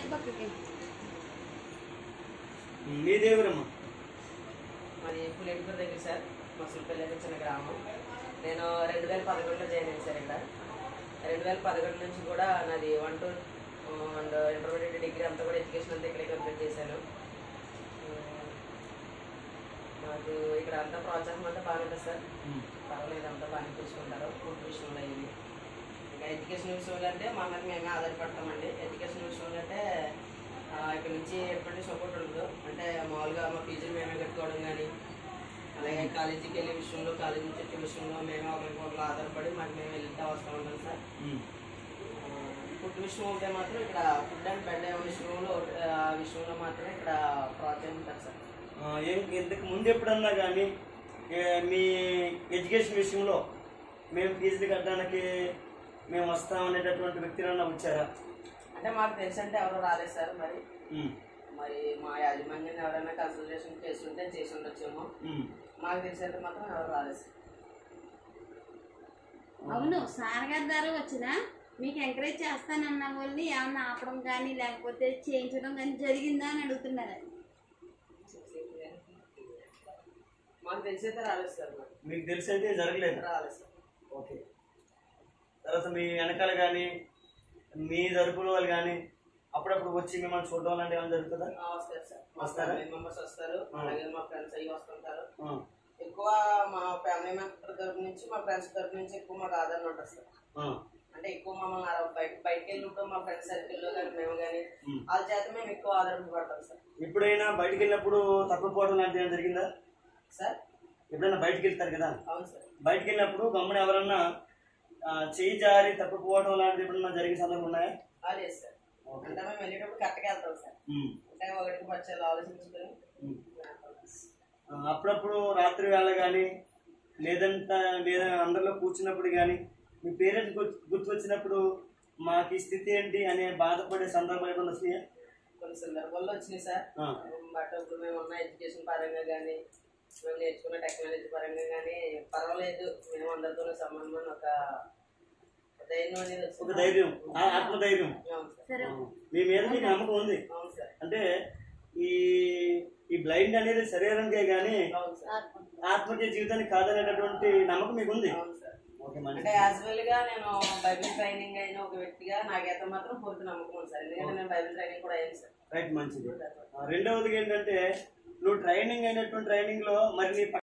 పక్కకి మీ దేవురమ్మా మాది పులేటిపూర్ దగ్గర సార్ మసూల్పల్లి అనే చిన్న గ్రామం నేను రెండు వేల పదకొండులో జాయిన్ అయ్యాను సార్ ఇక్కడ రెండు వేల పదకొండు నుంచి కూడా నాది one two and intermediate degree అంతా కూడా ఎడ్యుకేషన్ అంతా ఇక్కడే కంప్లీట్ చేశాను ఉమ్, నాకు ఇక్కడ అంతా ప్రోత్సాహం అంతా బాగానే ఉంటుంది సార్ పర్వాలేదు అంతా బాగానే చూసుకుంటారు ఫుడ్ విషయంలో ఇవి ఇంకా ఎడ్యుకేషన్ విషయంలో అంటే మా మీద మేమే ఆధారపడతామండి ఎడ్యుకేషన్ విషయంలో అంటే ఆ, ఇక్కడ నుంచి ఎటువంటి సపోర్ట్ ఉండదు అంటే మామూలుగా మా ఫీజులు మేమే కట్టుకోవడం కానీ అలాగే కాలేజీకి వెళ్ళే విషయంలో కాలేజీ నుంచి వచ్చే విషయంలో మేమే ఒకరికి ఒకరు ఆధారపడి మాకు మేము వెళ్తే వస్తూ ఉంటాం సార్ ఫుడ్ విషయం ఉంటే మాత్రం ఇక్కడ ఫుడ్ అండ్ బెడ్ విషయంలో ఆ విషయంలో మాత్రం ఇక్కడ ప్రోత్సాహం ఉంటుంది సార్ ఆ, ఏం- ఇంతకు ముందు ఎప్పుడన్నా కానీ మీ ఎడ్యుకేషన్ విషయంలో మేము ఫీజులు కట్టడానికి మేము వస్తాం అనేటటువంటి వ్యక్తులన్నా వచ్చారా అంటే మాకు తెలిసి అంటే ఎవరు రాలేదు సార్ మరి ఉమ్, మరి మా యాజమాన్యం ఎవరైనా కన్సల్టేషన్ చేస్తుంటే చేసి ఉండొచ్చేమో ఉమ్. మాకు తెలిసినంత మాత్రం ఎవరు రాలేదు సార్ అవును సార్ గారి ద్వారా వచ్చినా మీకు ఎంకరేజ్ చేస్తానన్న వాళ్ళని ఏమన్నా ఆపడం కానీ లేకపోతే చేయించడం కానీ జరిగిందా అని అడుగుతున్నారు మాకు తెలిసైతే రాలేదు సార్ మరి మీకు తెలిసి అయితే జరగలేదు రాలేదు సార్ ఓకే తర్వాత మీ వెనకాల కానీ మీ తరపున వాళ్ళు కానీ అప్పుడప్పుడు వచ్చి మిమ్మల్ని చూడడం లాంటి ఏమైనా జరుగుతుందా ఆ, వస్తారు సార్ మా వస్తారా? ఫ్యామిలీ మెంబర్స్ వస్తారు అలాగే మా ఫ్రెండ్స్ అయ్యి వస్తుంటారు ఆ, ఎక్కువ మా ఫ్యామిలీ మెంబర్ తరపు నుంచి మా ఫ్రెండ్స్ తరపు నుంచి ఎక్కువ మాకు ఆదరణ ఉంటుంది సార్ ఆ, అంటే ఎక్కువ మమ్మల్ని అలా బయట బయటకు వెళ్ళినప్పుడు మా ఫ్రెండ్స్ సర్కిల్లో కానీ మేము కానీ ఉమ్. వాళ్ళ చేత మేము ఎక్కువ ఆదరణ పడతాం సార్ ఎప్పుడైనా బయటికి వెళ్ళినప్పుడు తప్పిపోవడం లాంటిది ఏమైనా జరిగిందా సార్ ఎప్పుడైనా బయటికి వెళ్తారు కదా అవును సార్ బయటికి వెళ్ళినప్పుడు గమ్మున ఎవరన్నా ఆ, చేయి జారి తప్పిపోవడం లాంటిది ఎప్పుడన్నా జరిగిన సందర్భం ఉన్నాయా అదే సార్ ఓకే అంటే మేము వెళ్ళేటప్పుడు కరెక్ట్గా వెళ్తాం సార్ ఉమ్, అంటే ఒకటికి పచ్చాలు ఆలోచించుకొని ఉమ్. ఆ, అప్పుడప్పుడు రాత్రి వేళ కానీ లేదంటే లేదా అందరిలో కూర్చున్నప్పుడు కానీ మీ పేరెంట్స్ గుర్తు గుర్తొచ్చినప్పుడు మాకు ఈ స్థితి ఏంటి అనే బాధపడే సందర్భాలు ఏమైనా వస్తాయా కొన్ని సందర్భాల్లో వచ్చినాయి సార్ ఆ, బట్ ఇప్పుడు మేము ఉన్న ఎడ్యుకేషన్ పరంగా కానీ మేము నేర్చుకున్న టెక్నాలజీ పరంగా కానీ పర్వాలేదు మేము అందరితోనే సంబంధం అని ఒక ధైర్యం అనేది ఒక వచ్చింది ధైర్యం ఆ, ఆత్మధైర్యం అవును సార్ సరే ఆ, మీ మీద మీకు నమ్మకం ఉంది అవును సార్ అంటే ఈ ఈ బ్లైండ్ అనేది శరీరంకే కానీ అవును సార్ ఆత్మకి జీవితానికి కాదనేటటువంటి నమ్మకం మీకు ఉంది అవును సార్ ఓకే మంచి అంటే యాజువల్ గా నేను బైబిల్ ట్రైనింగ్ అయిన ఒక వ్యక్తిగా నాకైతే మాత్రం పూర్తి నమ్మకం ఉంది సార్ ఎందుకంటే నేను బైబిల్ ట్రైనింగ్ కూడా అయ్యాను సార్ రైట్ మంచిది ఆ, రెండవది ఏంటంటే నువ్వు ట్రైనింగ్ అయినటువంటి ట్రైనింగ్ లో మరి నీ